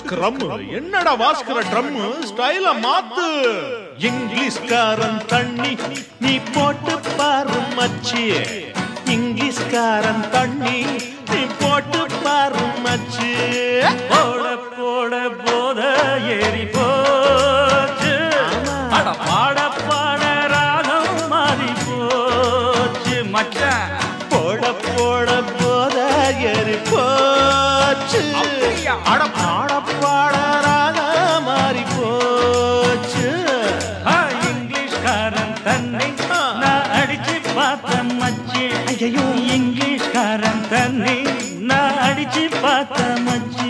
Scrum என்னடா வாஸ்கர drum ஸ்டைல மாத்து இங்கிலீஷ்காரன் தண்ணி நீ போட்டு பாரு மச்சி இங்கிலீஷ்காரன் தண்ணி நீ போட்டு பாரு மச்சி போட போட போத ஏறி போச்சு அட பாட பாட ராகம் மாறி போச்சு மச்சான் போட போட போத ஏறி போச்சு அப்படியா? அட பாட பாடராக மாறி போச்சு ஆ, இங்கிலீஷ்காரன் தன்னை நான் அடிச்சு பார்த்த மச்சி ஐயோ இங்கிலீஷ்காரன் தன்னை நான் அடிச்சு பார்த்த மச்சி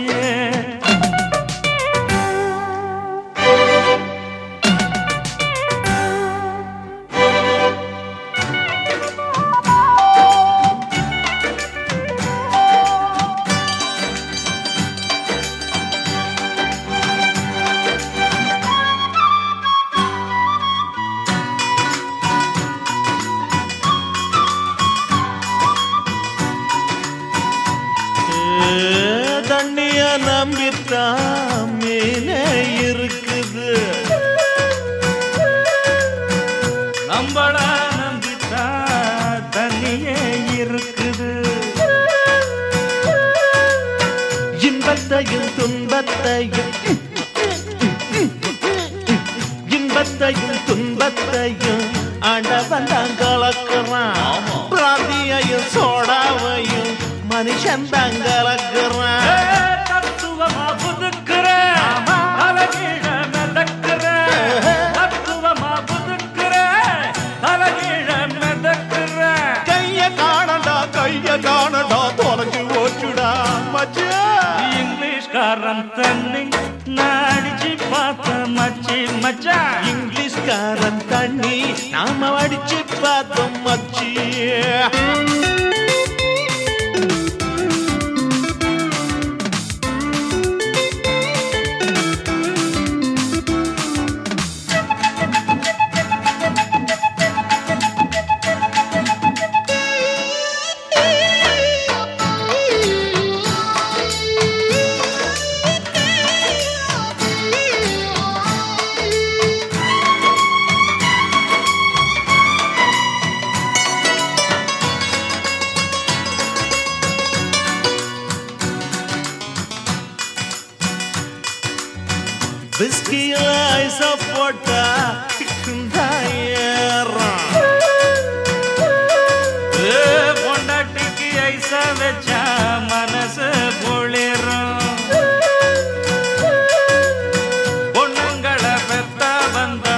ஏ, தண்ணிய நம்பித்தான் மீனே இருக்குது நம்மள நம்பித்தான் தண்ணியே இருக்குது இன்பத்தையும் துன்பத்தையும் இன்பத்தையும் துன்பத்தையும் ஆண்டவன் தான் கலக்குறான் பிராந்தியையும் சோடாவையும் மனுஷன் தான் ஏ, கலக்குறான் தத்துவமா புதுக்குற தலைகீழ மிதக்குற தத்துவமா புதுக்குற தலைகீழ மிதக்குற கைய காணடா கைய காணடா தொலைஞ்சு ஓச்சுடா மச்சா இங்கிலீஷ்காரன் தண்ணி நான் அடிச்சு பார்த்த மச்சி மச்சான் இங்கிலீஷ்காரன் தண்ணி நாம அடிச்சு பார்த்தோம் மச்சி விஸ்கியில ஐச போட்டா ஏறான் ஏ, பொண்டாட்டிக்கு ஐசா வச்சா மனசு குளிரும் பொண்ணுங்களை பெத்த வந்த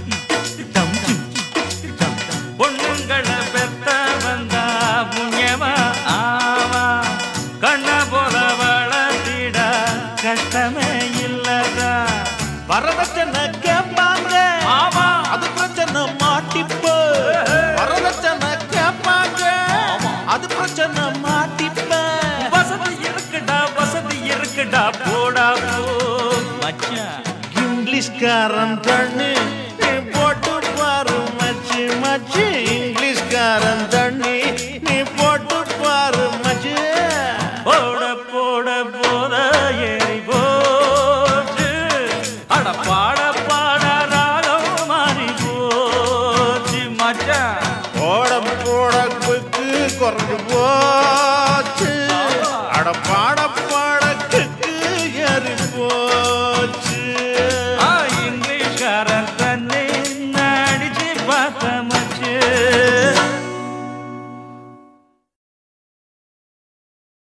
பொண்ணுங்களை பெத்த வந்தா புண்ணியமா ஆவா கண்ண போல வளர்த்திட கஷ்டமே இல்லதா வரதட்சணை கேட்பாங்க ஆமா அது பிரச்சனை மாட்டிப்போ வரதட்சணை கேட்பாங்க அது பிரச்சனை மாட்டிப்ப வசதி இருக்குடா வசதி இருக்குடா போடா போ மச்சான் இங்கிலீஷ்காரன் தண்ணி நீ போட்டு பாரு மச்சி மச்சி இங்கிலீஷ்காரன் தண்ணி நீ போட்டு பாரு மச்சி போட போட போத ஏறி போச்சு அட பாட பாட ராகம் மாறி போச்சு மச்சான் போட போட குக்கு குறைஞ்சு போச்சு அட பாட